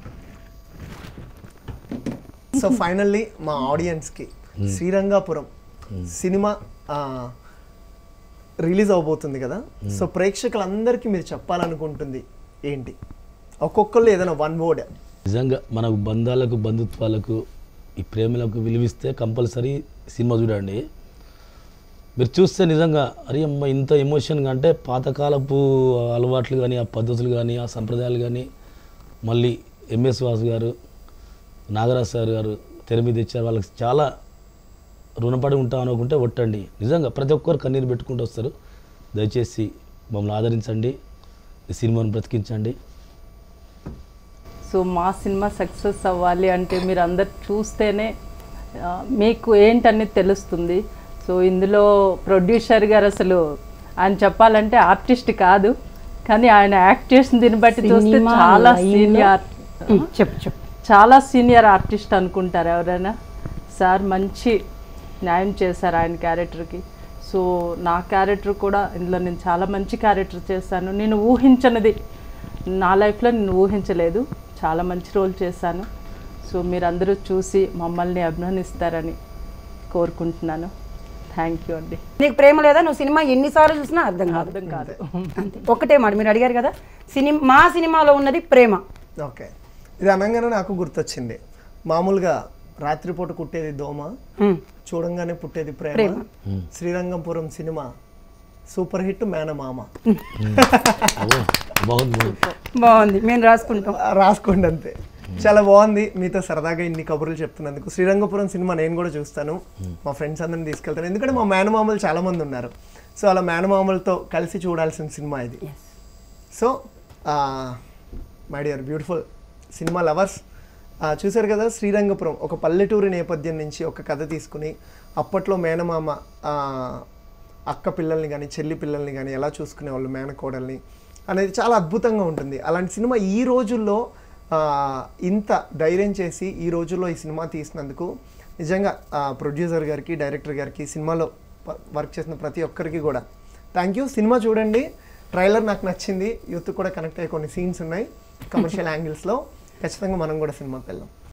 సో ఫైనల్లీ మా ఆడియన్స్కి శ్రీరంగాపురం సినిమా రిలీజ్ అవబోతుంది కదా సో ప్రేక్షకులందరికీ మీరు చెప్పాలనుకుంటుంది ఏంటి ఒక్కొక్కళ్ళు ఏదైనా వన్ వర్డ్ నిజంగా మనకు బంధాలకు బంధుత్వాలకు ఈ ప్రేమలకు విలువిస్తే కంపల్సరీ సినిమా చూడండి మీరు చూస్తే నిజంగా అరే అమ్మ ఇంత ఎమోషన్గా అంటే పాతకాలపు అలవాట్లు కానీ ఆ పద్ధతులు కానీ ఆ సంప్రదాయాలు కానీ మళ్ళీ ఎంఎస్ వాసు గారు నాగరాజ్ సార్ గారు తెర మీద ఇచ్చారు వాళ్ళకి చాలా రుణపడి ఉంటాం అనుకుంటే ఒట్టండి నిజంగా ప్రతి ఒక్కరు కన్నీరు పెట్టుకుంటూ వస్తారు దయచేసి మమ్మల్ని ఆదరించండి ఈ సినిమాను బ్రతికించండి సో మా సినిమా సక్సెస్ అవ్వాలి అంటే మీరు అందరు చూస్తేనే ఆ, మీకు ఏంటనేది తెలుస్తుంది సో ఇందులో ప్రొడ్యూసర్ గారు అసలు ఆయన చెప్పాలంటే ఆర్టిస్ట్ కాదు కానీ ఆయన యాక్ట్ చేసిన దీన్ని బట్టి చూస్తే సినిమా చాలా లైన్లో- సీనియర్ ఉమ్, చెప్పు చెప్పు చాలా సీనియర్ ఆర్టిస్ట్ అనుకుంటారు ఎవరైనా సార్ మంచి న్యాయం చేశారు ఆయన క్యారెక్టర్కి సో నా క్యారెక్టర్ కూడా ఇందులో నేను చాలా మంచి క్యారెక్టర్ చేశాను నేను ఊహించనిది నా లైఫ్లో నేను ఊహించలేదు చాలా మంచి రోల్ చేశాను సో మీరందరూ చూసి మమ్మల్ని అభిమానిస్తారని కోరుకుంటున్నాను థ్యాంక్ యూ అండి నీకు ప్రేమ లేదా నువ్వు సినిమా ఎన్నిసార్లు చూసినా అర్థం కాదు అర్థం కాదు అంతే ఒకటే మాట మీరు అడిగారు కదా సినిమా మా సినిమాలో ఉన్నది ప్రేమ ఓకే ఇది అనగానే నాకు గుర్తొచ్చింది మామూలుగా రాత్రిపూట కుట్టేది దోమ ఉమ్, చూడంగానే పుట్టేది ప్రేమ ప్రేమ. శ్రీరంగపురం సినిమా సూపర్ హిట్ మేనమామ అవ్వ, బాగుంది బాగుంది బాగుంది మేము రాసుకుంటాం ఆ, రాసుకోండి అంతే చాలా బాగుంది మీతో సరదాగా ఇన్ని కబుర్లు చెప్తున్నందుకు శ్రీరంగపురం సినిమా నేను కూడా చూస్తాను మా ఫ్రెండ్స్ అందరిని తీసుకెళ్తాను ఎందుకంటే మా మేనమామలు చాలా మంది ఉన్నారు సో అలా మేనమామలతో కలిసి చూడాల్సిన సినిమా ఇది so my dear beautiful cinema lovers చూశారు కదా శ్రీరంగపురం ఒక పల్లెటూరి నేపథ్యం నుంచి ఒక కథ తీసుకుని అప్పట్లో మేనమామ ఆ, అక్క పిల్లల్ని కానీ చెల్లి పిల్లల్ని కానీ ఎలా చూసుకునేవాళ్ళు మేనకోడల్ని అనేది చాలా అద్భుతంగా ఉంటుంది అలాంటి సినిమా ఈ రోజుల్లో ఆ, ఇంత ధైర్యం చేసి ఈ రోజుల్లో ఈ సినిమా తీసినందుకు నిజంగా ప్రొడ్యూసర్ గారికి డైరెక్టర్ గారికి సినిమాలో ప- వర్క్ చేసిన ప్రతి ఒక్కరికి కూడా థ్యాంక్ యూ సినిమా చూడండి ట్రైలర్ నాకు నచ్చింది యూత్ కూడా కనెక్ట్ అయ్యే కొన్ని సీన్స్ ఉన్నాయి కమర్షియల్ యాంగిల్స్లో ఖచ్చితంగా మనం కూడా సినిమాకి వెళ్దాం